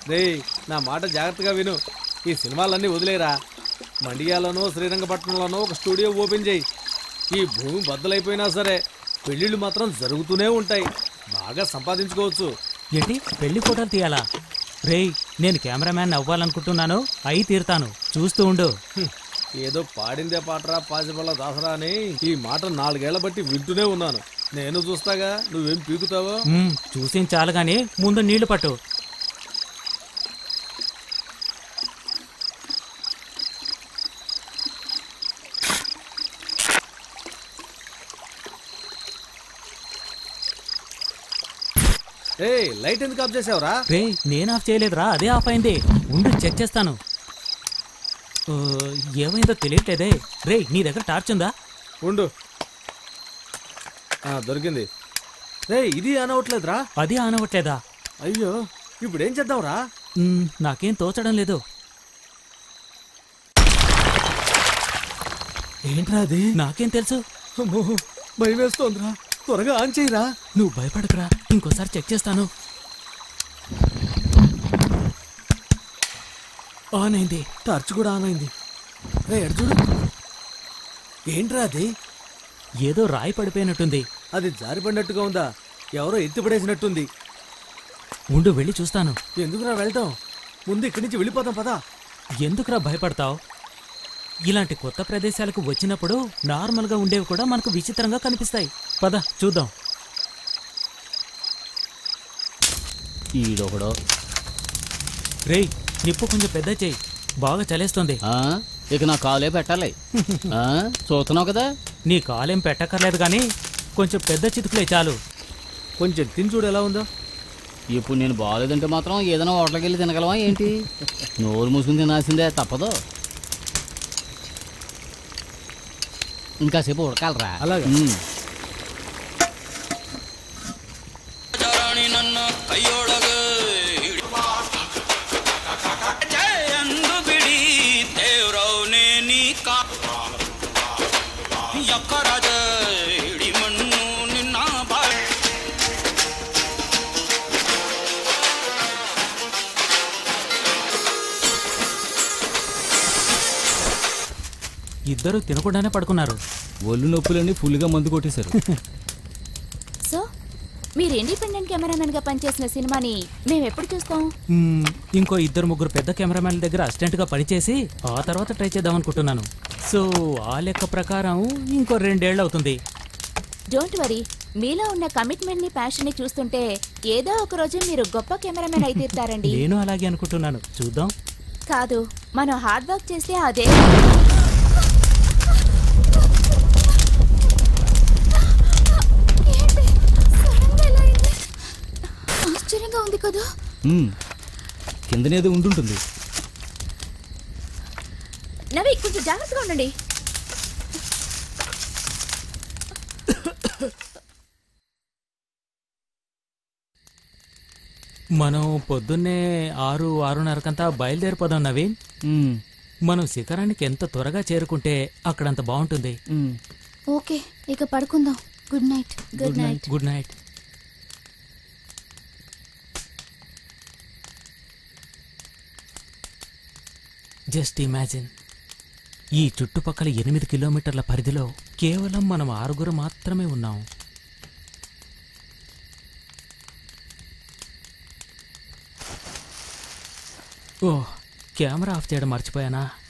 రేయ్ నా మాట జాగ్రత్తగా విను ఈ సినిమాలన్నీ వదిలేరా మండియాలోనో శ్రీరంగపట్నంలోనో ఒక స్టూడియో ఓపెన్ చేయి ఈ భూమి బద్దలైపోయినా సరే పెళ్ళిళ్ళు మాత్రం జరుగుతూనే ఉంటాయి బాగా సంపాదించుకోవచ్చు ఏంటి పెళ్లి ఫోటోలు తీయాలా రేయ్ నేను కెమెరామ్యాన్ అవ్వాలనుకుంటున్నాను అయి తీరుతాను చూస్తూ ఉండు హ్మ్. ఏదో పాడిందే పాటరా పాసిపల్ల దాసరా అని ఈ మాట నాలుగేళ్ల బట్టి వింటూనే ఉన్నాను నేను చూస్తాగా నువ్వేం పీకుతావో మ్మ్, చూసిన చాలు గాని ముందు నీళ్లు పట్టు ఏయ్ లైట్ ఎందుకు ఆఫ్ చేసావురా రే నేను ఆఫ్ చేయలేదురా అదే ఆఫ్ అయింది ఉండు చెక్ చేస్తాను ఆ, ఏమైందో తెలియట్లేదే రే నీ దగ్గర టార్చ్ ఉందా ఉండు ఆ, దొరికింది రే ఇది అనవట్లేదురా అది ఆనవట్లేదా అయ్యో ఇప్పుడు ఏం చేద్దాంరా మ్మ్, నాకేం తోచడం లేదు ఏంట్రా అది నాకేం తెలుసు అమ్మో భయం వేస్తోందిరా త్వరగా ఆన్ చేయరా నువ్వు భయపడకురా ఇంకోసారి చెక్ చేస్తాను ఆన్ అయింది టార్చ్ కూడా ఆన్ అయింది రే ఎడు చూడు ఏంట్రా అది ఏదో రాయి పడిపోయినట్టుంది అది జారిపడినట్టుగా ఉందా ఎవరో ఎత్తిపడేసినట్టుంది ఉండు వెళ్ళి చూస్తాను ఎందుకురా వెళ్తాం ముందు ఇక్కడి నుంచి వెళ్ళిపోతాం పదా ఎందుకురా భయపడతావు ఇలాంటి కొత్త ప్రదేశాలకు వచ్చినప్పుడు నార్మల్గా ఉండేవి కూడా మనకు విచిత్రంగా కనిపిస్తాయి పద చూద్దాం ఈడొకడు రేయ్ నిప్పు కొంచెం పెద్ద చేయి బాగా చలేస్తుంది ఆ, ఇక నా కాలే పెట్టాలి ఆ, చూస్తున్నావు కదా నీ కాలేం పెట్టక్కర్లేదు కానీ కొంచెం పెద్ద చితుకులే చాలు కొంచెం తిని చూడు ఎలా ఉందో ఇప్పుడు నేను బాగాలేదంటే మాత్రం ఏదైనా హోటల్కి వెళ్ళి తినగలవా ఏంటి నోరు మూసుకుని తినాల్సిందే తప్పదు ఇంకాసేపు ఉడకాలరా అలాగే. ఉమ్. ಚರಣಿ ನನ್ನ ಕೈಯೊಳಗೆ ಎಂದು ಬಿಡಿ ದೇವ್ರವನೇ ನೀ ಕಾ ಯಕ್ಕರಾಜ ಹಿಡಿ ಮಣ್ಣು ನಿನ್ನ ಬಾ ఇద్దరు తినకుండానే పడుకున్నారు ఒళ్ళు నొప్పులన్నీ ఫుల్గా మందు కొట్టేశారు సో మీరు ఇండిపెండెంట్ కెమెరామెన్ గా పనిచేసిన సినిమాని మేము ఎప్పుడు చూస్తాం మ్మ్, ఇంకో ఇద్దరు ముగ్గురు పెద్ద కెమెరామెన్ల దగ్గర అసిస్టెంట్గా పనిచేసి ఆ తర్వాత ట్రై చేద్దాం అనుకుంటున్నాను సో ఆ లెక్క ప్రకారం ఇంకో రెండేళ్ళు అవుతుంది డోంట్ వరీ మీలో ఉన్న కమిట్మెంట్ ని ప్యాషన్ ని చూస్తుంటే ఏదో ఒక రోజు మీరు గొప్ప కెమెరామెన్ అయి తీరుతారండి నేను అలాగే అనుకుంటున్నాను చూద్దాం కాదు మనం హార్డ్ వర్క్ చేస్తే అదే ఆశ్చర్యంగా ఉంది కదా ఉమ్. కిందనేదో ఉండుంటుంది నవి కొంచెం జాగ్రత్తగా ఉండండి మనం పొద్దున్నే ఆరు ఆరున్నరకంతా బయలుదేరిపోదాం నవీన్ ఉమ్. మనం శిఖరానికి ఎంత త్వరగా చేరుకుంటే అక్కడంత బాగుంటుంది ఉమ్. ఓకే ఇక పడుకుందాం good night good night good night just imagine ఈ చుట్టుపక్కల ఎనిమిది కిలోమీటర్ల పరిధిలో కేవలం మనం ఆరుగురు మాత్రమే ఉన్నాం ఓ కెమెరా ఆఫ్ చేయడం మర్చిపోయానా